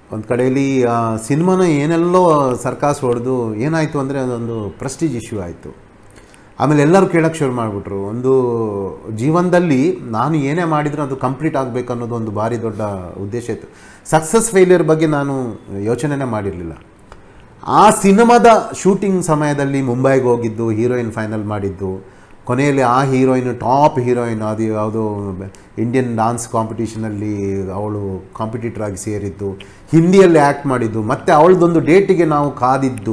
ಒಂದು ಕಡೆಯಲ್ಲಿ ಆ ಸಿನಿಮಾನ ಏನೆಲ್ಲೋ ಸರ್ಕಾಸ್ ಹೊಡೆದು ಏನಾಯಿತು ಅಂದರೆ ಅದೊಂದು ಪ್ರೆಸ್ಟೀಜ್ ಇಶ್ಯೂ ಆಯಿತು ಆಮೇಲೆ ಎಲ್ಲರೂ ಕೇಳೋಕ್ಕೆ ಶುರು ಮಾಡಿಬಿಟ್ರು ಒಂದು ಜೀವನದಲ್ಲಿ ನಾನು ಏನೇ ಮಾಡಿದರೂ ಅದು ಕಂಪ್ಲೀಟ್ ಆಗಬೇಕು ಅನ್ನೋದು ಒಂದು ಭಾರಿ ದೊಡ್ಡ ಉದ್ದೇಶ ಇತ್ತು ಸಕ್ಸಸ್ ಫೇಲಿಯರ್ ಬಗ್ಗೆ ನಾನು ಯೋಚನೆನೇ ಮಾಡಿರಲಿಲ್ಲ ಆ ಸಿನಿಮಾದ ಶೂಟಿಂಗ್ ಸಮಯದಲ್ಲಿ ಮುಂಬೈಗೆ ಹೋಗಿದ್ದು ಹೀರೋಯಿನ್ ಫೈನಲ್ ಮಾಡಿದ್ದು ಕೊನೆಯಲ್ಲಿ ಆ ಹೀರೋಯಿನ್ ಟಾಪ್ ಹೀರೋಯಿನ್ ಅದು ಯಾವುದೋ ಇಂಡಿಯನ್ ಡಾನ್ಸ್ ಕಾಂಪಿಟೀಷನಲ್ಲಿ ಅವಳು ಕಾಂಪಿಟೇಟರ್ ಆಗಿ ಸೇರಿದ್ದು ಹಿಂದಿಯಲ್ಲಿ ಆ್ಯಕ್ಟ್ ಮಾಡಿದ್ದು ಮತ್ತು ಅವಳದೊಂದು ಡೇಟಿಗೆ ನಾವು ಕಾದಿದ್ದು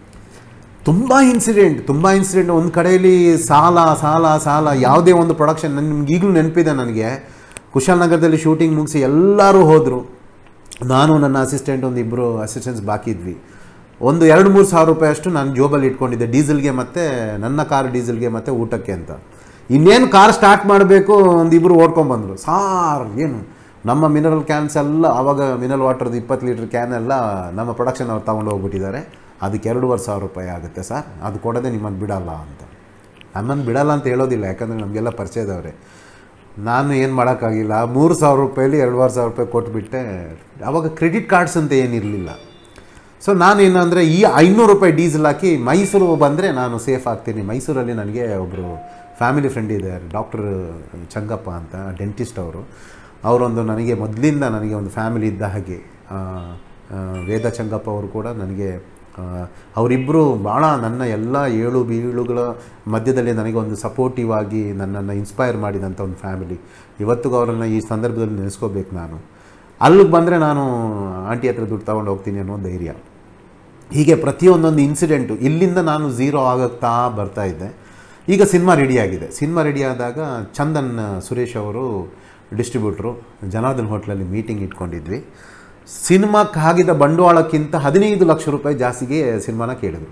ತುಂಬ ಇನ್ಸಿಡೆಂಟ್ ತುಂಬ ಇನ್ಸಿಡೆಂಟ್ ಒಂದು ಕಡೆಯಲ್ಲಿ ಸಾಲ ಸಾಲ ಸಾಲ ಯಾವುದೇ ಒಂದು ಪ್ರೊಡಕ್ಷನ್ ನನ್ನ ನಿಮ್ಗೆ ಈಗಲೂ ನೆನಪಿದೆ ನನಗೆ ಕುಶಾಲನಗರದಲ್ಲಿ ಶೂಟಿಂಗ್ ಮುಗಿಸಿ ಎಲ್ಲರೂ ಹೋದರು ನಾನು ನನ್ನ ಅಸಿಸ್ಟೆಂಟ್ ಒಂದು ಇಬ್ಬರು ಅಸಿಸ್ಟೆಂಟ್ಸ್ ಬಾಕಿ ಇದ್ವಿ ಒಂದು ಎರಡು ಮೂರು ಸಾವಿರ ರೂಪಾಯಿ ಅಷ್ಟು ನಾನು ಜೋಬಲ್ಲಿ ಇಟ್ಕೊಂಡಿದ್ದೆ ಡೀಸೆಲ್ಗೆ ಮತ್ತು ನನ್ನ ಕಾರ್ ಡೀಸೆಲ್ಗೆ ಮತ್ತು ಊಟಕ್ಕೆ ಅಂತ ಇನ್ನೇನು ಕಾರ್ ಸ್ಟಾರ್ಟ್ ಮಾಡಬೇಕು ಒಂದು ಇಬ್ಬರು ಓಡ್ಕೊಂಬಂದರು ಸಾರ್ ಏನು ನಮ್ಮ ಮಿನರಲ್ ಕ್ಯಾನ್ಸ್ ಎಲ್ಲ ಆವಾಗ ಮಿನರಲ್ ವಾಟರ್ದು ಇಪ್ಪತ್ತು ಲೀಟ್ರ್ ಕ್ಯಾನ್ ಎಲ್ಲ ನಮ್ಮ ಪ್ರೊಡಕ್ಷನ್ ಅವ್ರು ತೊಗೊಂಡು ಹೋಗ್ಬಿಟ್ಟಿದ್ದಾರೆ ಅದಕ್ಕೆ ಎರಡೂವರೆ ಸಾವಿರ ರೂಪಾಯಿ ಆಗುತ್ತೆ ಸರ್ ಅದು ಕೊಡೋದೇ ನಿಮ್ಮನ್ನು ಬಿಡಲ್ಲ ಅಂತ ನಮ್ಮನ್ನು ಬಿಡಲ್ಲ ಅಂತ ಹೇಳೋದಿಲ್ಲ ಯಾಕಂದರೆ ನಮಗೆಲ್ಲ ಪರಿಚಯದವ್ರೆ ನಾನು ಏನು ಮಾಡೋಕ್ಕಾಗಿಲ್ಲ ಮೂರು ಸಾವಿರ ರೂಪಾಯಲ್ಲಿ ಎರಡೂವರೆ ಸಾವಿರ ರೂಪಾಯಿ ಕೊಟ್ಬಿಟ್ಟೆ ಆವಾಗ ಕ್ರೆಡಿಟ್ ಕಾರ್ಡ್ಸ್ ಅಂತ ಏನಿರಲಿಲ್ಲ ಸೊ ನಾನೇನು ಅಂದರೆ ಈ ಐನೂರು ರೂಪಾಯಿ ಡೀಸೆಲ್ ಹಾಕಿ ಮೈಸೂರು ಬಂದರೆ ನಾನು ಸೇಫ್ ಆಗ್ತೀನಿ ಮೈಸೂರಲ್ಲಿ ನನಗೆ ಒಬ್ಬರು ಫ್ಯಾಮಿಲಿ ಫ್ರೆಂಡ್ ಇದ್ದಾರೆ ಡಾಕ್ಟರ್ ಚಂಗಪ್ಪ ಅಂತ ಡೆಂಟಿಸ್ಟ್ ಅವರು ಅವರೊಂದು ನನಗೆ ಮೊದಲಿಂದ ನನಗೆ ಒಂದು ಫ್ಯಾಮಿಲಿ ಇದ್ದ ಹಾಗೆ ಆ, ಆ, ವೇದ ಚಂಗಪ್ಪ ಅವರು ಕೂಡ ನನಗೆ ಆ, ಅವರಿಬ್ಬರು ಭಾಳ ನನ್ನ ಎಲ್ಲ ಏಳು ಬೀಳುಗಳ ಮಧ್ಯದಲ್ಲಿ ನನಗೆ ಒಂದು ಸಪೋರ್ಟಿವ್ ಆಗಿ ನನ್ನನ್ನು ಇನ್ಸ್ಪೈರ್ ಮಾಡಿದಂಥ ಒಂದು ಫ್ಯಾಮಿಲಿ ಇವತ್ತಿಗೂ ಅವರನ್ನು ಈ ಸಂದರ್ಭದಲ್ಲಿ ನೆನೆಸ್ಕೋಬೇಕು ನಾನು ಅಲ್ಲಿಗೆ ಬಂದರೆ ನಾನು ಆಂಟಿ ಹತ್ರ ದುಡ್ಡು ತೊಗೊಂಡು ಹೋಗ್ತೀನಿ ಅನ್ನೋ ಧೈರ್ಯ ಹೀಗೆ ಪ್ರತಿಯೊಂದೊಂದು ಇನ್ಸಿಡೆಂಟು ಇಲ್ಲಿಂದ ನಾನು ಝೀರೋ ಆಗುತ್ತಾ ಬರ್ತಾ ಇದ್ದೆ ಈಗ ಸಿನಿಮಾ ರೆಡಿಯಾಗಿದೆ ಸಿನಿಮಾ ರೆಡಿ ಆದಾಗ ಚಂದನ್ ಸುರೇಶ್ ಅವರು ಡಿಸ್ಟ್ರಿಬ್ಯೂಟ್ರು ಜನಾರ್ದನ್ ಹೋಟ್ಲಲ್ಲಿ ಮೀಟಿಂಗ್ ಇಟ್ಕೊಂಡಿದ್ವಿ ಸಿನಿಮಾಕ್ಕೆ ಆಗಿದ್ದ ಬಂಡವಾಳಕ್ಕಿಂತ ಹದಿನೈದು ಲಕ್ಷ ರೂಪಾಯಿ ಜಾಸ್ತಿಗೆ ಸಿನಿಮಾನ ಕೇಳಿದರು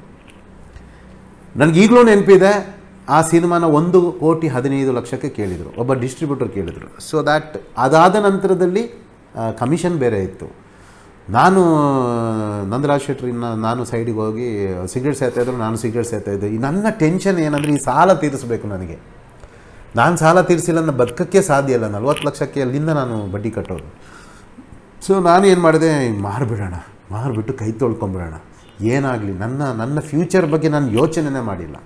ನನಗೆ ಈಗಲೂ ನೆನಪಿದೆ ಆ ಸಿನಿಮಾನ ಒಂದು ಕೋಟಿ ಹದಿನೈದು ಲಕ್ಷಕ್ಕೆ ಕೇಳಿದರು ಒಬ್ಬ ಡಿಸ್ಟ್ರಿಬ್ಯೂಟರ್ ಕೇಳಿದರು ಸೊ ದ್ಯಾಟ್ ಅದಾದ ನಂತರದಲ್ಲಿ ಕಮಿಷನ್ ಬೇರೆ ಇತ್ತು ನಾನು ನಂದರಾಜ್ ಶೆಟ್ರಿನ ನಾನು ಸೈಡಿಗೆ ಹೋಗಿ ಸಿಗರೇಟ್ ಸೇತಾ ಇದ್ರು ನಾನು ಸಿಗರೇಟ್ ಸೇತಾ ಇದ್ದೆ ಈ ನನ್ನ ಟೆನ್ಷನ್ ಏನಂದರೆ ಈ ಸಾಲ ತೀರಿಸಬೇಕು ನನಗೆ ನಾನು ಸಾಲ ತೀರಿಸಿಲ್ಲ ನನ್ನ ಬದುಕಕ್ಕೆ ಸಾಧ್ಯ ಇಲ್ಲ ನಲ್ವತ್ತು ಲಕ್ಷಕ್ಕೆ ಅಲ್ಲಿಂದ ನಾನು ಬಡ್ಡಿ ಕಟ್ಟೋದು ಸೊ ನಾನು ಏನು ಮಾಡಿದೆ ಮಾರಿಬಿಡೋಣ ಮಾರಿಬಿಟ್ಟು ಕೈ ತೊಳ್ಕೊಂಬಿಡೋಣ ಏನಾಗಲಿ ನನ್ನ ನನ್ನ ಫ್ಯೂಚರ್ ಬಗ್ಗೆ ನಾನು ಯೋಚನೆನೇ ಮಾಡಿಲ್ಲ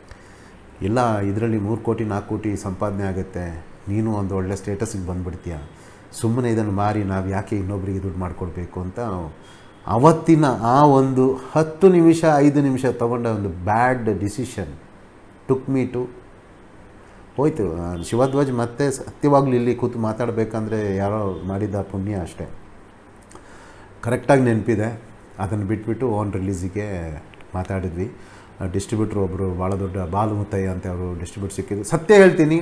ಇಲ್ಲ ಇದರಲ್ಲಿ ಮೂರು ಕೋಟಿ ನಾಲ್ಕು ಕೋಟಿ ಸಂಪಾದನೆ ಆಗುತ್ತೆ ನೀನು ಒಂದು ಒಳ್ಳೆ ಸ್ಟೇಟಸ್ಗೆ ಬಂದುಬಿಡ್ತೀಯ ಸುಮ್ಮನೆ ಇದನ್ನು ಮಾರಿ ನಾವು ಯಾಕೆ ಇನ್ನೊಬ್ಬರಿಗೆ ದುಡ್ಡು ಮಾಡಿಕೊಡ್ಬೇಕು ಅಂತ ಅವತ್ತಿನ ಆ ಒಂದು ಹತ್ತು ನಿಮಿಷ ಐದು ನಿಮಿಷ ತಗೊಂಡ ಒಂದು bad decision took me to ಹೋಯ್ತು ಆ, ಶಿವಧ್ವಜ್ ಮತ್ತೆ ಸತ್ಯವಾಗ್ಲೂ ಇಲ್ಲಿ ಕೂತು ಮಾತಾಡಬೇಕಂದ್ರೆ ಯಾರೋ ಮಾಡಿದ ಪುಣ್ಯ ಅಷ್ಟೇ ಕರೆಕ್ಟಾಗಿ ನೆನಪಿದೆ ಅದನ್ನು ಬಿಟ್ಬಿಟ್ಟು ಓನ್ ರಿಲೀಸಿಗೆ ಮಾತಾಡಿದ್ವಿ ಡಿಸ್ಟ್ರಿಬ್ಯೂಟ್ರ್ ಒಬ್ಬರು ಭಾಳ ದೊಡ್ಡ ಬಾಲು ಮುತ್ತಯ್ಯ ಅಂತ ಅವರು ಡಿಸ್ಟ್ರಿಬ್ಯೂಟ್ ಸಿಕ್ಕಿದ್ರು ಸತ್ಯ ಹೇಳ್ತೀನಿ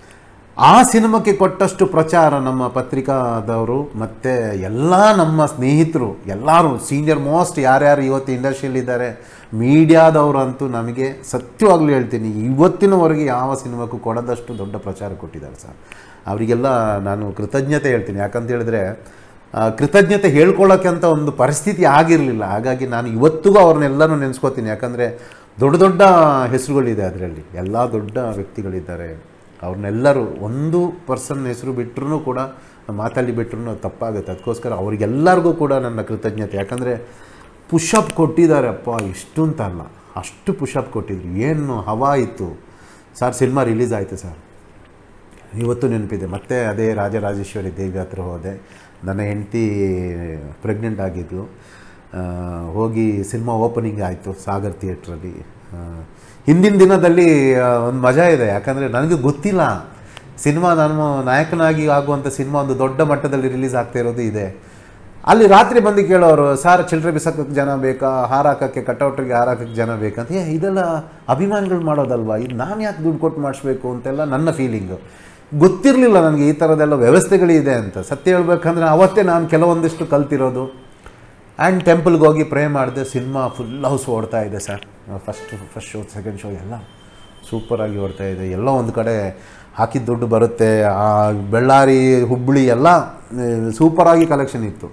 ಆ ಸಿನಿಮಾಕ್ಕೆ ಕೊಟ್ಟಷ್ಟು ಪ್ರಚಾರ ನಮ್ಮ ಪತ್ರಿಕಾದವರು ಮತ್ತು ಎಲ್ಲ ನಮ್ಮ ಸ್ನೇಹಿತರು ಎಲ್ಲರೂ ಸೀನಿಯರ್ ಮೋಸ್ಟ್ ಯಾರ್ಯಾರು ಇವತ್ತು ಇಂಡಸ್ಟ್ರಿಯಲ್ಲಿದ್ದಾರೆ ಮೀಡಿಯಾದವರು ಅಂತೂ ನಮಗೆ ಸತ್ಯವಾಗ್ಲೂ ಹೇಳ್ತೀನಿ ಇವತ್ತಿನವರೆಗೆ ಯಾವ ಸಿನಿಮಾಕ್ಕೂ ಕೊಡದಷ್ಟು ದೊಡ್ಡ ಪ್ರಚಾರ ಕೊಟ್ಟಿದ್ದಾರೆ ಸರ್ ಅವರಿಗೆಲ್ಲ ನಾನು ಕೃತಜ್ಞತೆ ಹೇಳ್ತೀನಿ ಯಾಕಂತ ಹೇಳಿದ್ರೆ ಆ, ಕೃತಜ್ಞತೆ ಹೇಳ್ಕೊಳ್ಳೋಕ್ಕೆ ಅಂತ ಒಂದು ಪರಿಸ್ಥಿತಿ ಆಗಿರಲಿಲ್ಲ ಹಾಗಾಗಿ ನಾನು ಇವತ್ತಿಗೂ ಅವ್ರನ್ನೆಲ್ಲನೂ ನೆನೆಸ್ಕೋತೀನಿ ಯಾಕಂದರೆ ದೊಡ್ಡ ದೊಡ್ಡ ಹೆಸರುಗಳಿದೆ ಅದರಲ್ಲಿ ಎಲ್ಲ ದೊಡ್ಡ ವ್ಯಕ್ತಿಗಳಿದ್ದಾರೆ ಅವ್ರನ್ನೆಲ್ಲರೂ ಒಂದು ಪರ್ಸನ್ ಹೆಸರು ಬಿಟ್ಟರು ಕೂಡ ಮಾತಾಡಿ ಬಿಟ್ಟರು ತಪ್ಪಾಗುತ್ತೆ ಅದಕ್ಕೋಸ್ಕರ ಅವ್ರಿಗೆಲ್ಲರಿಗೂ ಕೂಡ ನನ್ನ ಕೃತಜ್ಞತೆ ಯಾಕಂದರೆ ಪುಷಪ್ ಕೊಟ್ಟಿದ್ದಾರೆ ಅಪ್ಪ ಇಷ್ಟು ಅಂತ ಅಲ್ಲ ಅಷ್ಟು ಪುಷಪ್ ಕೊಟ್ಟಿದ್ರು ಏನು ಹವಾ ಇತ್ತು ಸರ್ ಸಿನಿಮಾ ರಿಲೀಸ್ ಆಯಿತು ಸರ್ ಇವತ್ತು ನೆನಪಿದೆ ಮತ್ತೆ ಅದೇ ರಾಜರಾಜೇಶ್ವರಿ ದೇವಿ ಹತ್ರ ಹೋದೆ ನನ್ನ ಹೆಂಡತಿ ಪ್ರೆಗ್ನೆಂಟ್ ಆಗಿದ್ದು ಆ, ಹೋಗಿ ಸಿನಿಮಾ ಓಪನಿಂಗ್ ಆಯಿತು ಸಾಗರ್ ಥಿಯೇಟ್ರಲ್ಲಿ ಹಿಂದಿನ ದಿನದಲ್ಲಿ ಒಂದು ಮಜಾ ಇದೆ ಯಾಕಂದರೆ ನನಗೆ ಗೊತ್ತಿಲ್ಲ ಸಿನಿಮಾ ನಾನು ನಾಯಕನಾಗಿ ಆಗುವಂಥ ಸಿನಿಮಾ ಒಂದು ದೊಡ್ಡ ಮಟ್ಟದಲ್ಲಿ ರಿಲೀಸ್ ಆಗ್ತಾ ಇರೋದು ಇದೆ ಅಲ್ಲಿ ರಾತ್ರಿ ಬಂದು ಕೇಳೋರು ಸಾರ್ ಚಿಲ್ಲರೆ ಬಿಸಾಕಕ್ಕೆ ಜನ ಬೇಕಾ ಹಾರ ಹಾಕೋಕ್ಕೆ ಕಟೌಟ್ರಿಗೆ ಹಾರ ಹಾಕಕ್ಕೆ ಜನ ಬೇಕಂತ ಏ ಇದೆಲ್ಲ ಅಭಿಮಾನಿಗಳು ಮಾಡೋದಲ್ವಾ ಇದು ನಾನು ಯಾಕೆ ದುಡ್ಡು ಕೊಟ್ಟು ಮಾಡಿಸ್ಬೇಕು ಅಂತೆಲ್ಲ ನನ್ನ ಫೀಲಿಂಗು ಗೊತ್ತಿರಲಿಲ್ಲ ನನಗೆ ಈ ಥರದ್ದೆಲ್ಲ ವ್ಯವಸ್ಥೆಗಳಿದೆ ಅಂತ ಸತ್ಯ ಹೇಳ್ಬೇಕಂದ್ರೆ ಅವತ್ತೇ ನಾನು ಕೆಲವೊಂದಿಷ್ಟು ಕಲ್ತಿರೋದು ಆ್ಯಂಡ್ ಟೆಂಪಲ್ಗೆ ಹೋಗಿ ಪ್ರೇ ಮಾಡಿದೆ ಸಿನಿಮಾ ಫುಲ್ ಹೌಸ್ ಓಡ್ತಾ ಇದೆ sir first first show second show ಎಲ್ಲ ಸೂಪರಾಗಿ ಓಡ್ತಾ ಇದೆ ಎಲ್ಲೋ ಒಂದು ಕಡೆ ಹಾಕಿದ ದುಡ್ಡು ಬರುತ್ತೆ ಆ ಬೆಳ್ಳಾರಿ ಹುಬ್ಬಳ್ಳಿ ಎಲ್ಲ ಸೂಪರಾಗಿ ಕಲೆಕ್ಷನ್ ಇತ್ತು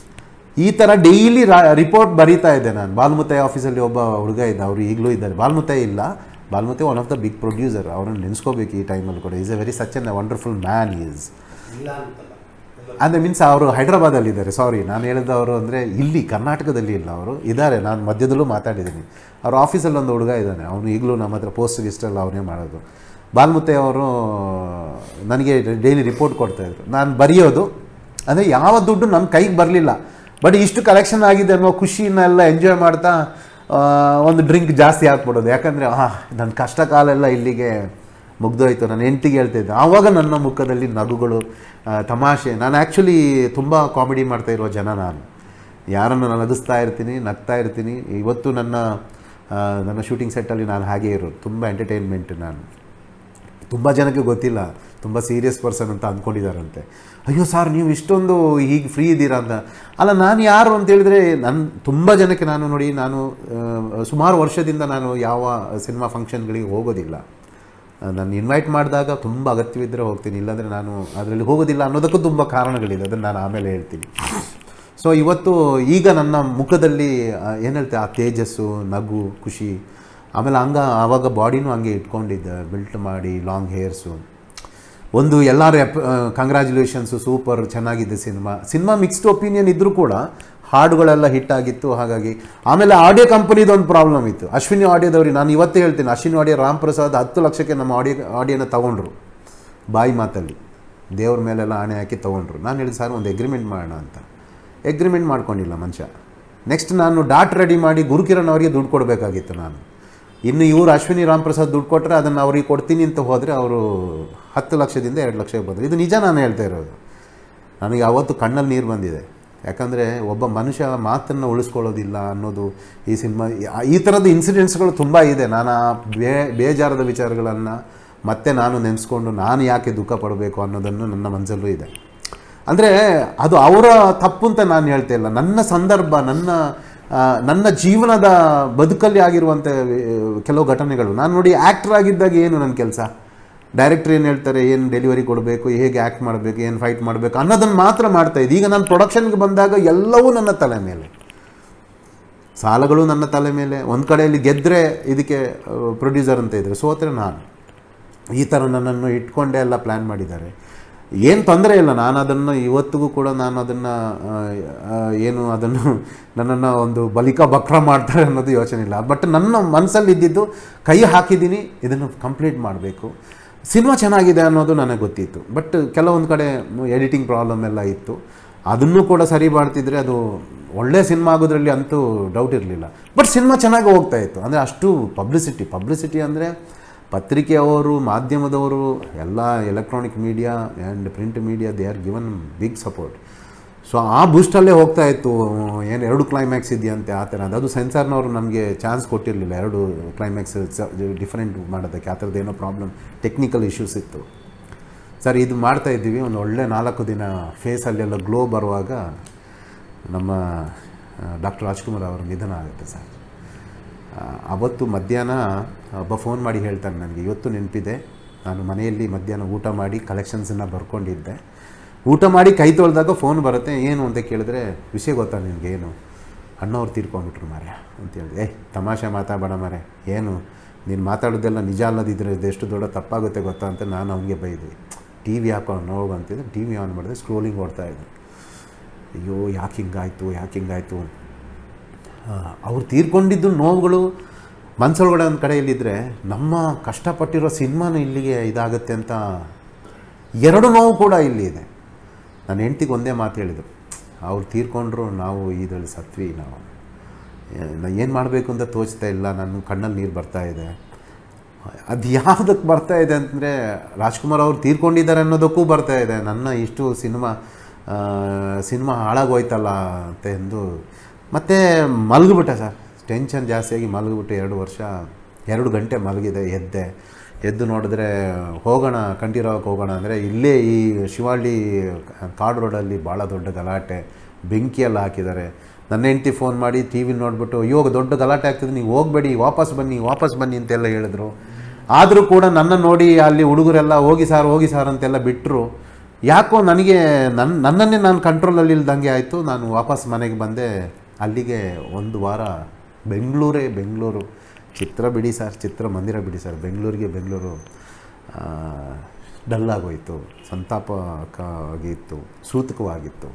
ಈ ಥರ ಡೈಲಿ ರಿಪೋರ್ಟ್ ಬರೀತಾ ಇದ್ದೆ ನಾನು ಬಾಲ್ಮುತ್ತಯ್ಯ ಆಫೀಸಲ್ಲಿ ಒಬ್ಬ ಹುಡುಗ ಇದ್ದ ಅವರು ಈಗಲೂ ಇದ್ದಾರೆ ಬಾಲ್ಮುತ್ತಯ್ಯ ಇಲ್ಲ Balmuthaiah one of the big producer ಅವ್ರನ್ನ ನೆನೆಸ್ಕೋಬೇಕು ಈ ಟೈಮಲ್ಲಿ ಕೂಡ is a very such an wonderful man is ಇಲ್ಲ ಅಂತಲ್ಲ ಎಲ್ಲ ಅಂದರೆ ಮೀನ್ಸ್ ಅವರು ಹೈದ್ರಾಬಾದಲ್ಲಿ ಇದ್ದಾರೆ ಸಾರಿ ನಾನು ಹೇಳಿದವರು ಅಂದರೆ ಇಲ್ಲಿ ಕರ್ನಾಟಕದಲ್ಲಿ ಇಲ್ಲ ಅವರು ಇದ್ದಾರೆ ನಾನು ಮಧ್ಯದಲ್ಲೂ ಮಾತಾಡಿದ್ದೀನಿ ಅವ್ರ ಆಫೀಸಲ್ಲಿ ಒಂದು ಹುಡುಗ ಇದ್ದಾನೆ ಅವನು ಈಗಲೂ ನಮ್ಮ ಹತ್ರ ಪೋಸ್ಟ್ ಗಿಸ್ಟೆಲ್ಲ ಅವನೇ ಮಾಡೋದು ಬಾಲ್ಮುತ್ತೆ ಅವರು ನನಗೆ ಡೈಲಿ ರಿಪೋರ್ಟ್ ಕೊಡ್ತಾಯಿದ್ರು ನಾನು ಬರೆಯೋದು ಅಂದರೆ ಯಾವ ದುಡ್ಡು ನನ್ನ ಕೈಗೆ ಬರಲಿಲ್ಲ ಬಟ್ ಇಷ್ಟು ಕಲೆಕ್ಷನ್ ಆಗಿದೆ ಅನ್ನೋ ಖುಷಿನೆಲ್ಲ ಎಂಜಾಯ್ ಮಾಡ್ತಾ ಆ, ಒಂದು ಡ್ರಿಂಕ್ ಜಾಸ್ತಿ ಹಾಕ್ಬಿಡೋದು ಯಾಕಂದರೆ ಹಾ ನನ್ನ ಕಷ್ಟ ಕಾಲ ಎಲ್ಲ ಇಲ್ಲಿಗೆ ಮುಗ್ದೋಯ್ತು ನಾನು ಹೆಂಡ್ತಿಗೆ ಹೇಳ್ತಿದ್ದೆ ಆವಾಗ ನನ್ನ ಮುಖದಲ್ಲಿ ನಗುಗಳು ಆ, ತಮಾಷೆ ನಾನು ಆ್ಯಕ್ಚುಲಿ ತುಂಬ ಕಾಮಿಡಿ ಮಾಡ್ತಾ ಇರೋ ಜನ ನಾನು ಯಾರನ್ನು ನಾನು ನಗಿಸ್ತಾ ಇರ್ತೀನಿ ನಗ್ತಾ ಇರ್ತೀನಿ ಇವತ್ತು ನನ್ನ ಆ, ನನ್ನ ಶೂಟಿಂಗ್ ಸೆಟ್ಟಲ್ಲಿ ನಾನು ಹಾಗೆ ಇರೋದು ತುಂಬ ಎಂಟರ್ಟೈನ್ಮೆಂಟ್ ನಾನು ತುಂಬ ಜನಕ್ಕೆ ಗೊತ್ತಿಲ್ಲ ತುಂಬ ಸೀರಿಯಸ್ ಪರ್ಸನ್ ಅಂತ ಅಂದ್ಕೊಂಡಿದ್ದಾರಂತೆ ಅಯ್ಯೋ ಸರ್ ನೀವು ಇಷ್ಟೊಂದು ಹೀಗೆ ಫ್ರೀ ಇದ್ದೀರಾ ಅಂತ ಅಲ್ಲ ನಾನು ಯಾರು ಅಂತ ಹೇಳಿದ್ರೆ ನನ್ನ ತುಂಬ ಜನಕ್ಕೆ ನಾನು ನೋಡಿ ನಾನು ಆ, ಸುಮಾರು ವರ್ಷದಿಂದ ನಾನು ಯಾವ ಸಿನಿಮಾ ಫಂಕ್ಷನ್ಗಳಿಗೆ ಹೋಗೋದಿಲ್ಲ ನಾನು ಇನ್ವೈಟ್ ಮಾಡಿದಾಗ ತುಂಬ ಅಗತ್ಯವಿದ್ದರೆ ಹೋಗ್ತೀನಿ ಇಲ್ಲಾಂದರೆ ನಾನು ಅದರಲ್ಲಿ ಹೋಗೋದಿಲ್ಲ ಅನ್ನೋದಕ್ಕೂ ತುಂಬ ಕಾರಣಗಳಿದೆ ಅದನ್ನು ನಾನು ಆಮೇಲೆ ಹೇಳ್ತೀನಿ ಸೊ ಇವತ್ತು ಈಗ ನನ್ನ ಮುಖದಲ್ಲಿ ಏನು ಹೇಳ್ತೆ ಆ ತೇಜಸ್ಸು ನಗು ಖುಷಿ ಆಮೇಲೆ ಹಂಗ ಆವಾಗ ಬಾಡಿನೂ ಹಂಗೆ ಇಟ್ಕೊಂಡಿದ್ದೆ ಬಿಲ್ಟ್ ಮಾಡಿ ಲಾಂಗ್ ಹೇರ್ಸು ಒಂದು ಎಲ್ಲರೂ ಕಂಗ್ರ್ಯಾಚುಲೇಷನ್ಸು ಸೂಪರ್ ಚೆನ್ನಾಗಿದೆ ಸಿನಿಮಾ ಸಿನಿಮಾ ಮಿಕ್ಸ್ಡ್ ಒಪಿನಿಯನ್ ಇದ್ದರೂ ಕೂಡ ಹಾಡುಗಳೆಲ್ಲ ಹಿಟ್ ಆಗಿತ್ತು ಹಾಗಾಗಿ ಆಮೇಲೆ ಆಡಿಯೋ ಕಂಪನಿದು ಒಂದು ಪ್ರಾಬ್ಲಮ್ ಇತ್ತು ಅಶ್ವಿನಿ ಆಡಿಯೋದವ್ರಿಗೆ ನಾನು ಇವತ್ತೇ ಹೇಳ್ತೀನಿ ಅಶ್ವಿನಿ ಆಡಿಯೋ ರಾಮ್ ಪ್ರಸಾದ್ ಹತ್ತು ಲಕ್ಷಕ್ಕೆ ನಮ್ಮ ಆಡಿಯೋ ಆಡಿಯೋನ ತೊಗೊಂಡ್ರು ಬಾಯಿ ಮಾತಲ್ಲಿ ದೇವ್ರ ಮೇಲೆಲ್ಲ ಆಣೆ ಹಾಕಿ ತೊಗೊಂಡ್ರು ನಾನು ಹೇಳಿದೆ ಸರ್ ಒಂದು ಎಗ್ರಿಮೆಂಟ್ ಮಾಡೋಣ ಅಂತ ಎಗ್ರಿಮೆಂಟ್ ಮಾಡ್ಕೊಂಡಿಲ್ಲ ಮನುಷ್ಯ ನೆಕ್ಸ್ಟ್ ನಾನು ಡಾಟ್ ರೆಡಿ ಮಾಡಿ ಗುರುಕಿರಣ್ ಅವರಿಗೆ ದುಡ್ಡು ಕೊಡಬೇಕಾಗಿತ್ತು ನಾನು ಇನ್ನು ಇವರು ಅಶ್ವಿನಿ ರಾಮ್ ಪ್ರಸಾದ್ ದುಡ್ಡು ಕೊಟ್ಟರೆ ಅದನ್ನು ಅವ್ರಿಗೆ ಕೊಡ್ತೀನಿ ಅಂತ ಹೋದರೆ ಅವರು ಹತ್ತು ಲಕ್ಷದಿಂದ ಎರಡು ಲಕ್ಷಕ್ಕೆ ಬಂದರು ಇದು ನಿಜ ನಾನು ಹೇಳ್ತಾ ಇರೋದು ನನಗೆ ಅವತ್ತು ಕಣ್ಣಲ್ಲಿ ನೀರು ಬಂದಿದೆ ಯಾಕಂದರೆ ಒಬ್ಬ ಮನುಷ್ಯ ಮಾತನ್ನು ಉಳಿಸ್ಕೊಳ್ಳೋದಿಲ್ಲ ಅನ್ನೋದು ಈ ಸಿನಿಮಾ ಈ ಥರದ ಇನ್ಸಿಡೆಂಟ್ಸ್ಗಳು ತುಂಬ ಇದೆ ನಾನು ಆ ಬೇ ಬೇಜಾರದ ವಿಚಾರಗಳನ್ನು ಮತ್ತೆ ನಾನು ನೆನೆಸ್ಕೊಂಡು ನಾನು ಯಾಕೆ ದುಃಖ ಪಡಬೇಕು ಅನ್ನೋದನ್ನು ನನ್ನ ಮನಸ್ಸಲ್ಲೂ ಇದೆ ಅಂದರೆ ಅದು ಅವರ ತಪ್ಪು ಅಂತ ನಾನು ಹೇಳ್ತಾ ಇಲ್ಲ ನನ್ನ ಸಂದರ್ಭ ನನ್ನ ಆ, ನನ್ನ ಜೀವನದ ಬದುಕಲ್ಲಿ ಆಗಿರುವಂಥ ಕೆಲವು ಘಟನೆಗಳು ನಾನು ನೋಡಿ ಆ್ಯಕ್ಟರ್ ಆಗಿದ್ದಾಗ ಏನು ನನ್ನ ಕೆಲಸ ಡೈರೆಕ್ಟ್ರ್ ಏನು ಹೇಳ್ತಾರೆ ಏನು ಡೆಲಿವರಿ ಕೊಡಬೇಕು ಹೇಗೆ ಆ್ಯಕ್ಟ್ ಮಾಡಬೇಕು ಏನು ಫೈಟ್ ಮಾಡಬೇಕು ಅನ್ನೋದನ್ನು ಮಾತ್ರ ಮಾಡ್ತಾ ಇದ್ದೆ ಈಗ ನಾನು ಪ್ರೊಡಕ್ಷನ್ಗೆ ಬಂದಾಗ ಎಲ್ಲವೂ ನನ್ನ ತಲೆ ಮೇಲೆ ಸಾಲಗಳು ನನ್ನ ತಲೆ ಮೇಲೆ ಒಂದು ಕಡೆಯಲ್ಲಿ ಗೆದ್ದರೆ ಇದಕ್ಕೆ ಪ್ರೊಡ್ಯೂಸರ್ ಅಂತ ಇದ್ದರು ಸೋತ್ರೆ ನಾನು ಈ ಥರ ನನ್ನನ್ನು ಇಟ್ಕೊಂಡೇ ಎಲ್ಲ ಪ್ಲ್ಯಾನ್ ಮಾಡಿದ್ದಾರೆ ಏನು ತೊಂದರೆ ಇಲ್ಲ ನಾನು ಅದನ್ನು ಇವತ್ತಿಗೂ ಕೂಡ ನಾನು ಅದನ್ನು ಏನು ಅದನ್ನು ನನ್ನನ್ನು ಒಂದು ಬಲಿಕ ಬಕ್ರ ಮಾಡ್ತಾರೆ ಅನ್ನೋದು ಯೋಚನೆ ಇಲ್ಲ ಬಟ್ ನನ್ನ ಮನಸ್ಸಲ್ಲಿ ಇದ್ದಿದ್ದು ಕೈ ಹಾಕಿದ್ದೀನಿ ಇದನ್ನು ಕಂಪ್ಲೀಟ್ ಮಾಡಬೇಕು ಸಿನಿಮಾ ಚೆನ್ನಾಗಿದೆ ಅನ್ನೋದು ನನಗೆ ಗೊತ್ತಿತ್ತು ಬಟ್ ಕೆಲವೊಂದು ಕಡೆ ಎಡಿಟಿಂಗ್ ಪ್ರಾಬ್ಲಮ್ ಎಲ್ಲ ಇತ್ತು ಅದನ್ನು ಕೂಡ ಸರಿ ಮಾಡ್ತಿದ್ರೆ ಅದು ಒಳ್ಳೆ ಸಿನಿಮಾ ಆಗೋದ್ರಲ್ಲಿ ಅಂತೂ ಡೌಟ್ ಇರಲಿಲ್ಲ ಬಟ್ ಸಿನಿಮಾ ಚೆನ್ನಾಗಿ ಹೋಗ್ತಾ ಇತ್ತು ಅಂದರೆ ಅಷ್ಟು ಪಬ್ಲಿಸಿಟಿ ಪಬ್ಲಿಸಿಟಿ ಅಂದರೆ ಪತ್ರಿಕೆಯವರು ಮಾಧ್ಯಮದವರು ಎಲ್ಲ electronic media and print media they are given big support so ಆ ಬೂಸ್ಟಲ್ಲೇ ಹೋಗ್ತಾ ಇತ್ತು ಏನು ಎರಡು ಕ್ಲೈಮ್ಯಾಕ್ಸ್ ಇದೆಯಂತೆ ಆ ಥರ ಅದು ಸೆನ್ಸಾರ್ನವರು ನಮಗೆ ಚಾನ್ಸ್ ಕೊಟ್ಟಿರಲಿಲ್ಲ ಎರಡು ಕ್ಲೈಮ್ಯಾಕ್ಸ್ ಡಿಫ್ರೆಂಟ್ ಮಾಡೋದಕ್ಕೆ ಆ ಥರದ್ದು ಏನೋ ಪ್ರಾಬ್ಲಮ್ ಟೆಕ್ನಿಕಲ್ ಇಶ್ಯೂಸ್ ಇತ್ತು ಸರ್ ಇದು ಮಾಡ್ತಾ ಇದ್ದೀವಿ ಒಂದು ಒಳ್ಳೆ ನಾಲ್ಕು ದಿನ ಫೇಸಲ್ಲೆಲ್ಲ ಗ್ಲೋ ಬರುವಾಗ ನಮ್ಮ ಡಾಕ್ಟರ್ ರಾಜ್ಕುಮಾರ್ ಅವರ ನಿಧನ ಆಗುತ್ತೆ ಸರ್ ಆ, ಅವತ್ತು ಮಧ್ಯಾಹ್ನ ಒಬ್ಬ ಫೋನ್ ಮಾಡಿ ಹೇಳ್ತಾನೆ ನನಗೆ ಇವತ್ತು ನೆನಪಿದೆ ನಾನು ಮನೆಯಲ್ಲಿ ಮಧ್ಯಾಹ್ನ ಊಟ ಮಾಡಿ ಕಲೆಕ್ಷನ್ಸನ್ನು ಬರ್ಕೊಂಡಿದ್ದೆ ಊಟ ಮಾಡಿ ಕೈ ತೊಳೆದಾಗ ಫೋನ್ ಬರುತ್ತೆ ಏನು ಅಂತ ಕೇಳಿದ್ರೆ ವಿಷಯ ಗೊತ್ತಾ ನಿನಗೆ ಏನು ಅಣ್ಣವ್ರು ತೀರ್ಕೊಂಡ್ಬಿಟ್ರು ಮಾರ್ಯ ಅಂತ ಹೇಳಿದೆ ಏಯ್ ತಮಾಷೆ ಮಾತಾಡಬೇಡ ಮಾರೆ ಏನು ನೀನು ಮಾತಾಡೋದೆಲ್ಲ ನಿಜ ಅಲ್ಲದಿದ್ರೆ ಇದೆಷ್ಟು ದೊಡ್ಡ ತಪ್ಪಾಗುತ್ತೆ ಗೊತ್ತಾ ಅಂತ ನಾನು ಅವನಿಗೆ ಬೈದೆ ಟಿ ವಿ ಹಾಕೊಂಡು ನೋವು ಅಂತಿದ್ದೆ ಟಿ ವಿ ಆನ್ ಮಾಡಿದೆ ಸ್ಕ್ರೋಲಿಂಗ್ ಓಡ್ತಾ ಇದ್ದೆ ಅಯ್ಯೋ ಯಾಕೆ ಹಿಂಗಾಯ್ತು ಯಾಕೆ ಹಿಂಗಾಯ್ತು ಅವ್ರು ತೀರ್ಕೊಂಡಿದ್ದು ನೋವುಗಳು ಮನಸ್ಸೊಳಗಡೆ ಒಂದು ಕಡೆಯಲ್ಲಿದ್ದರೆ ನಮ್ಮ ಕಷ್ಟಪಟ್ಟಿರೋ ಸಿನಿಮಾನು ಇಲ್ಲಿಗೆ ಇದಾಗುತ್ತೆ ಅಂತ ಎರಡು ನೋವು ಕೂಡ ಇಲ್ಲಿ ಇದೆ ನನ್ನ ಹೆಂಡ್ತಿಗೆ ಒಂದೇ ಮಾತು ಹೇಳಿದರು ಅವ್ರು ತೀರ್ಕೊಂಡ್ರು ನಾವು ಇದರಲ್ಲಿ ಸತ್ವಿ ನಾವು ಏನು ಮಾಡಬೇಕು ಅಂತ ತೋಚ್ತಾ ಇಲ್ಲ ನನ್ನ ಕಣ್ಣಲ್ಲಿ ನೀರು ಬರ್ತಾ ಇದೆ ಅದು ಯಾವುದಕ್ಕೆ ಬರ್ತಾ ಇದೆ ಅಂತಂದರೆ ರಾಜ್ಕುಮಾರ್ ಅವ್ರು ತೀರ್ಕೊಂಡಿದ್ದಾರೆ ಅನ್ನೋದಕ್ಕೂ ಬರ್ತಾ ಇದೆ ನನ್ನ ಇಷ್ಟು ಸಿನಿಮಾ ಸಿನಿಮಾ ಹಾಳಾಗೋಯ್ತಲ್ಲ ಅಂತ ಎಂದು ಮತ್ತೆ ಮಲಗಿಬಿಟ್ಟೆ ಸರ್ ಟೆನ್ಷನ್ ಜಾಸ್ತಿಯಾಗಿ ಮಲಗಿಬಿಟ್ಟು ಎರಡು ವರ್ಷ ಎರಡು ಗಂಟೆ ಮಲಗಿದೆ ಎದ್ದೆ ಎದ್ದು ನೋಡಿದ್ರೆ ಹೋಗೋಣ ಕಂಠೀರವಕ್ಕೆ ಹೋಗೋಣ ಅಂದರೆ ಇಲ್ಲೇ ಈ ಶಿವಳ್ಳಿ ಕಾಡು ರೋಡಲ್ಲಿ ಭಾಳ ದೊಡ್ಡ ಗಲಾಟೆ ಬೆಂಕಿಯೆಲ್ಲ ಹಾಕಿದ್ದಾರೆ ನನ್ನ ಹೆಂಡ್ತಿ ಫೋನ್ ಮಾಡಿ ಟಿ ವಿ ನೋಡಿಬಿಟ್ಟು ಅಯ್ಯೋ ದೊಡ್ಡ ಗಲಾಟೆ ಆಗ್ತಿದೆ ನೀವು ಹೋಗಬೇಡಿ ವಾಪಸ್ ಬನ್ನಿ ವಾಪಸ್ ಬನ್ನಿ ಅಂತೆಲ್ಲ ಹೇಳಿದ್ರು ಆದರೂ ಕೂಡ ನನ್ನ ನೋಡಿ ಅಲ್ಲಿ ಹುಡುಗರೆಲ್ಲ ಹೋಗಿ ಸಾರ್ ಹೋಗಿ ಸಾರ್ ಅಂತೆಲ್ಲ ಬಿಟ್ಟರು ಯಾಕೋ ನನಗೆ ನನ್ನ ನನ್ನನ್ನೇ ನಾನು ಕಂಟ್ರೋಲಲ್ಲಿ ಇಲ್ದಂಗೆ ಆಯಿತು ನಾನು ವಾಪಸ್ ಮನೆಗೆ ಬಂದೆ ಅಲ್ಲಿಗೆ ಒಂದು ವಾರ ಬೆಂಗಳೂರೇ ಬೆಂಗಳೂರು ಚಿತ್ರ ಬಿಡಿ ಸರ್ ಚಿತ್ರ ಮಂದಿರ ಬಿಡಿ ಸರ್ ಬೆಂಗಳೂರಿಗೆ ಬೆಂಗಳೂರು ಡಲ್ ಆಗೋಯಿತು ಸಂತಾಪಕ ಆಗಿತ್ತು ಸೂತಕವಾಗಿತ್ತು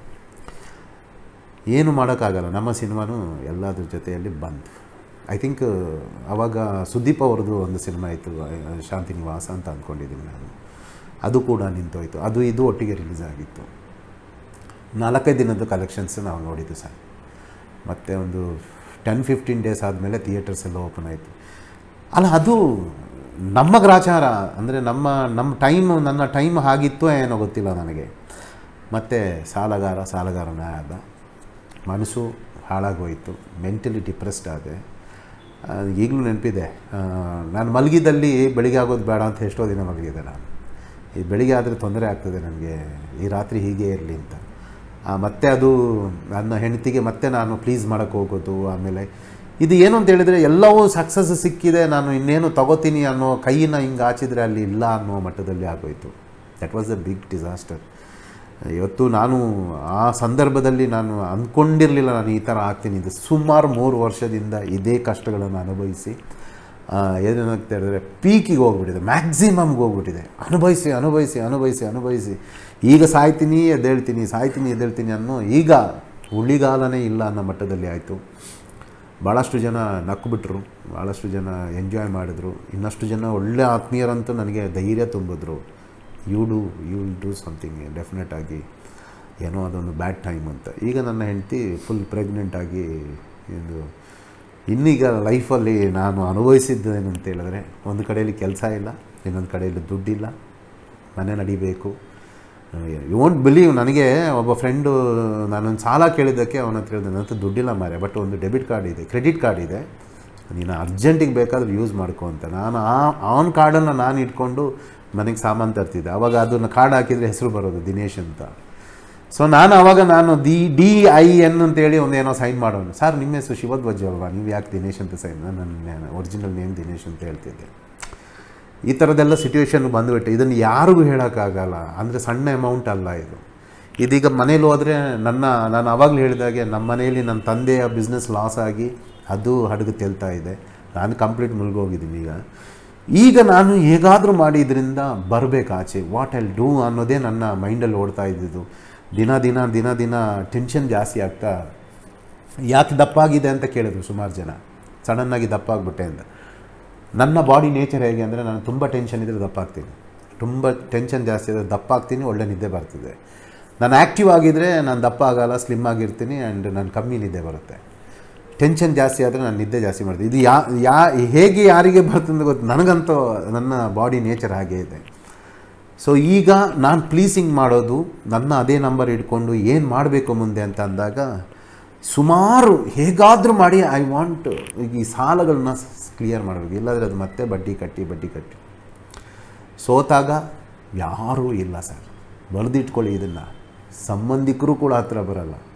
ಏನು ಮಾಡೋಕ್ಕಾಗಲ್ಲ ನಮ್ಮ ಸಿನಿಮಾನು ಎಲ್ಲದ್ರ ಜೊತೆಯಲ್ಲಿ ಬಂತು ಐ ಥಿಂಕ್ ಆವಾಗ ಸುದೀಪ್ ಅವ್ರದ್ದು ಒಂದು ಸಿನಿಮಾ ಇತ್ತು ಆ, ಶಾಂತಿ ನಿವಾಸ ಅಂತ ಅಂದ್ಕೊಂಡಿದ್ದೀನಿ ನಾನು ಅದು ಕೂಡ ನಿಂತೋಯ್ತು ಅದು ಇದು ಒಟ್ಟಿಗೆ ರಿಲೀಸ್ ಆಗಿತ್ತು ನಾಲ್ಕೈದು ದಿನದ್ದು ಕಲೆಕ್ಷನ್ಸ್ ನಾವು ನೋಡಿದ್ದು ಸರ್ ಮತ್ತು ಒಂದು ಟೆನ್ ಫಿಫ್ಟೀನ್ ಡೇಸ್ ಆದಮೇಲೆ ಥಿಯೇಟರ್ಸ್ ಎಲ್ಲ ಓಪನ್ ಆಯಿತು ಅಲ್ಲ ಅದು ನಮ್ಮ ಗ್ರಾಚಾರ ಅಂದರೆ ನಮ್ಮ ನಮ್ಮ ಟೈಮ್ ನನ್ನ ಟೈಮ್ ಆಗಿತ್ತು ಏನೋ ಗೊತ್ತಿಲ್ಲ ನನಗೆ ಮತ್ತು ಸಾಲಗಾರ ಸಾಲಗಾರನೇ ಆದ ಮನಸ್ಸು ಹಾಳಾಗೋಯಿತು ಮೆಂಟಲಿ ಡಿಪ್ರೆಸ್ಡ್ ಆದೆ ಆ, ಈಗಲೂ ನೆನಪಿದೆ ಆ, ನಾನು ಮಲಗಿದಲ್ಲಿ ಬೆಳಿಗ್ಗೆ ಆಗೋದು ಬೇಡ ಅಂತ ಎಷ್ಟೋ ದಿನ ಮಲಗಿದೆ ನಾನು ಈ ಬೆಳಿಗ್ಗೆ ಆದರೆ ತೊಂದರೆ ಆಗ್ತದೆ ನನಗೆ ಈ ರಾತ್ರಿ ಹೀಗೆ ಇರಲಿ ಅಂತ ಆ, ಮತ್ತೆ ಅದು ನನ್ನ ಹೆಂಡತಿಗೆ ಮತ್ತೆ ನಾನು ಪ್ಲೀಸ್ ಮಾಡೋಕ್ಕೆ ಹೋಗೋದು ಆಮೇಲೆ ಇದು ಏನು ಅಂತ ಹೇಳಿದರೆ ಎಲ್ಲವೂ ಸಕ್ಸಸ್ ಸಿಕ್ಕಿದೆ ನಾನು ಇನ್ನೇನು ತಗೋತೀನಿ ಅನ್ನೋ ಕೈಯಿನ ಹಿಂಗೆ ಆಚಿದ್ರೆ ಅಲ್ಲಿ ಇಲ್ಲ ಅನ್ನೋ ಮಟ್ಟದಲ್ಲಿ ಆಗೋಯಿತು that was a big disaster ಇವತ್ತು ನಾನು ಆ ಸಂದರ್ಭದಲ್ಲಿ ನಾನು ಅಂದ್ಕೊಂಡಿರಲಿಲ್ಲ ನಾನು ಈ ಥರ ಆಗ್ತೀನಿ ಇದು ಸುಮಾರು ಮೂರು ವರ್ಷದಿಂದ ಇದೇ ಕಷ್ಟಗಳನ್ನು ಅನುಭವಿಸಿ ಆ, ಏನೇನಾಗ್ತಾ ಹೇಳಿದ್ರೆ ಪೀಕಿಗೆ ಹೋಗ್ಬಿಟ್ಟಿದೆ ಮ್ಯಾಕ್ಸಿಮಮ್ಗೆ ಹೋಗ್ಬಿಟ್ಟಿದೆ ಅನುಭವಿಸಿ ಅನುಭವಿಸಿ ಅನುಭವಿಸಿ ಅನುಭವಿಸಿ ಈಗ ಸಾಯ್ತೀನಿ ಎದ್ದೇಳ್ತೀನಿ ಸಾಯ್ತೀನಿ ಎದ್ದೇಳ್ತೀನಿ ಅನ್ನೋ ಈಗ ಉಳಿಗಾಲನೇ ಇಲ್ಲ ಅನ್ನೋ ಮಟ್ಟದಲ್ಲಿ ಆಯಿತು ಭಾಳಷ್ಟು ಜನ ನಕ್ಬಿಟ್ರು ಭಾಳಷ್ಟು ಜನ ಎಂಜಾಯ್ ಮಾಡಿದ್ರು ಇನ್ನಷ್ಟು ಜನ ಒಳ್ಳೆ ಆತ್ಮೀಯರಂತೂ ನನಗೆ ಧೈರ್ಯ ತುಂಬಿದ್ರು you do you will do something definite ಆಗಿ ಏನೋ ಅದೊಂದು ಬ್ಯಾಡ್ ಟೈಮ್ ಅಂತ ಈಗ ನನ್ನ ಹೆಂಡತಿ ಫುಲ್ ಪ್ರೆಗ್ನೆಂಟ್ ಆಗಿ ಇದು ಇನ್ನೀಗ ಲೈಫಲ್ಲಿ ನಾನು ಅನುಭವಿಸಿದ್ದೇನು ಅಂತ ಹೇಳಿದ್ರೆ ಒಂದು ಕಡೆಯಲ್ಲಿ ಕೆಲಸ ಇಲ್ಲ ಇನ್ನೊಂದು ಕಡೆಯಲ್ಲಿ ದುಡ್ಡಿಲ್ಲ ಮನೆ ನಡಿಬೇಕು ಯು ವೋಂಟ್ ಬಿಲೀವ್ ನನಗೆ ಒಬ್ಬ ಫ್ರೆಂಡು ನಾನೊಂದು ಸಾಲ ಕೇಳಿದ್ದಕ್ಕೆ ಅವನ ಹತ್ರ ಹೇಳಿದೆ ನನ್ನ ಹತ್ರ ದುಡ್ಡಿಲ್ಲ ಮಾರೆ ಬಟ್ ಒಂದು ಡೆಬಿಟ್ ಕಾರ್ಡ್ ಇದೆ ಕ್ರೆಡಿಟ್ ಕಾರ್ಡ್ ಇದೆ ನೀನು ಅರ್ಜೆಂಟಿಗೆ ಬೇಕಾದ್ರೆ ಯೂಸ್ ಮಾಡ್ಕೊ ಅಂತ ನಾನು ಆ ಆನ್ ಕಾರ್ಡನ್ನು ನಾನು ಇಟ್ಕೊಂಡು ಮನೆಗೆ ಸಾಮಾನು ತರ್ತಿದ್ದೆ ಆವಾಗ ಅದನ್ನು ಕಾರ್ಡ್ ಹಾಕಿದರೆ ಹೆಸರು ಬರೋದು ದಿನೇಶ್ ಅಂತ ಸೊ ನಾನು ಆವಾಗ ನಾನು ದಿ ಡಿ ಐ ಎನ್ ಅಂತೇಳಿ ಒಂದು ಏನೋ ಸೈನ್ ಮಾಡೋನು ಸರ್ ನಿಮ್ಮ ಹೆಸರು ಶಿವಧ್ವಜ ಅಲ್ವಾ ನೀವು ಯಾಕೆ ದಿನೇಶ್ ಅಂತ ಸೈನ್ ನನ್ನ ಒರಿಜಿನಲ್ ನೇಮ್ ದಿನೇಶ್ ಅಂತ ಹೇಳ್ತಿದ್ದೆ ಈ ಥರದ್ದೆಲ್ಲ ಸಿಚುವೇಶನ್ ಬಂದುಬಿಟ್ಟು ಇದನ್ನು ಯಾರಿಗೂ ಹೇಳೋಕ್ಕಾಗಲ್ಲ ಅಂದರೆ ಸಣ್ಣ ಅಮೌಂಟ್ ಅಲ್ಲ ಇದು ಇದೀಗ ಮನೇಲಿ ಹೋದರೆ ನನ್ನ ನಾನು ಆವಾಗಲೂ ಹೇಳಿದಾಗೆ ನಮ್ಮ ಮನೆಯಲ್ಲಿ ನನ್ನ ತಂದೆಯ ಬಿಸ್ನೆಸ್ ಲಾಸ್ ಆಗಿ ಅದು ಹಡಗು ತೇಲ್ತಾ ಇದೆ ನಾನು ಕಂಪ್ಲೀಟ್ ಮುಳುಗೋಗಿದ್ದೀನಿ ಈಗ ಈಗ ನಾನು ಹೇಗಾದರೂ ಮಾಡಿ ಇದರಿಂದ ಬರಬೇಕು ಆಚೆ ವಾಟ್ ಐಲ್ ಡೂ ಅನ್ನೋದೇ ನನ್ನ ಮೈಂಡಲ್ಲಿ ಓಡ್ತಾ ಇದ್ದಿದ್ದು ದಿನ ದಿನ ದಿನ ದಿನ ಟೆನ್ಷನ್ ಜಾಸ್ತಿ ಆಗ್ತಾ ಯಾಕೆ ದಪ್ಪಾಗಿದೆ ಅಂತ ಕೇಳಿದ್ರು ಸುಮಾರು ಜನ ಸಡನ್ನಾಗಿ ದಪ್ಪ ಆಗ್ಬಿಟ್ಟೆ ಅಂತ ನನ್ನ ಬಾಡಿ ನೇಚರ್ ಹೇಗೆ ಅಂದರೆ ನಾನು ತುಂಬ ಟೆನ್ಷನ್ ಇದ್ದರೆ ದಪ್ಪ ಆಗ್ತೀನಿ ತುಂಬ ಟೆನ್ಷನ್ ಜಾಸ್ತಿ ಇದ್ದರೆ ದಪ್ಪ ಆಗ್ತೀನಿ ಒಳ್ಳೆ ನಿದ್ದೆ ಬರ್ತಿದೆ ನಾನು ಆ್ಯಕ್ಟಿವ್ ಆಗಿದ್ದರೆ ನಾನು ದಪ್ಪ ಆಗಲ್ಲ ಸ್ಲಿಮ್ ಆಗಿರ್ತೀನಿ ಆ್ಯಂಡ್ ನಾನು ಕಮ್ಮಿ ನಿದ್ದೆ ಬರುತ್ತೆ ಟೆನ್ಷನ್ ಜಾಸ್ತಿ ಆದರೆ ನಾನು ನಿದ್ದೆ ಜಾಸ್ತಿ ಮಾಡ್ತೀನಿ ಇದು ಯಾ ಯಾ ಹೇಗೆ ಯಾರಿಗೆ ಬರ್ತದೆ ಗೊತ್ತು ನನಗಂತೂ ನನ್ನ ಬಾಡಿ ನೇಚರ್ ಹಾಗೆ ಇದೆ ಸೊ ಈಗ ನಾನು ಪ್ಲೀಸಿಂಗ್ ಮಾಡೋದು ನನ್ನ ಅದೇ ನಂಬರ್ ಇಟ್ಕೊಂಡು ಏನು ಮಾಡಬೇಕು ಮುಂದೆ ಅಂತ ಅಂದಾಗ ಸುಮಾರು ಹೇಗಾದರೂ ಮಾಡಿ ಐ ವಾಂಟ್ ಈಗ ಈ ಸಾಲಗಳನ್ನ ಕ್ಲಿಯರ್ ಮಾಡಬೇಕು ಇಲ್ಲಾಂದರೆ ಅದು ಮತ್ತೆ ಬಡ್ಡಿ ಕಟ್ಟಿ ಬಡ್ಡಿ ಕಟ್ಟಿ ಸೋತಾಗ ಯಾರೂ ಇಲ್ಲ ಸರ್ ಬರೆದಿಟ್ಕೊಳ್ಳಿ ಇದನ್ನು ಸಂಬಂಧಿಕರು ಕೂಡ ಹತ್ರ ಬರಲ್ಲ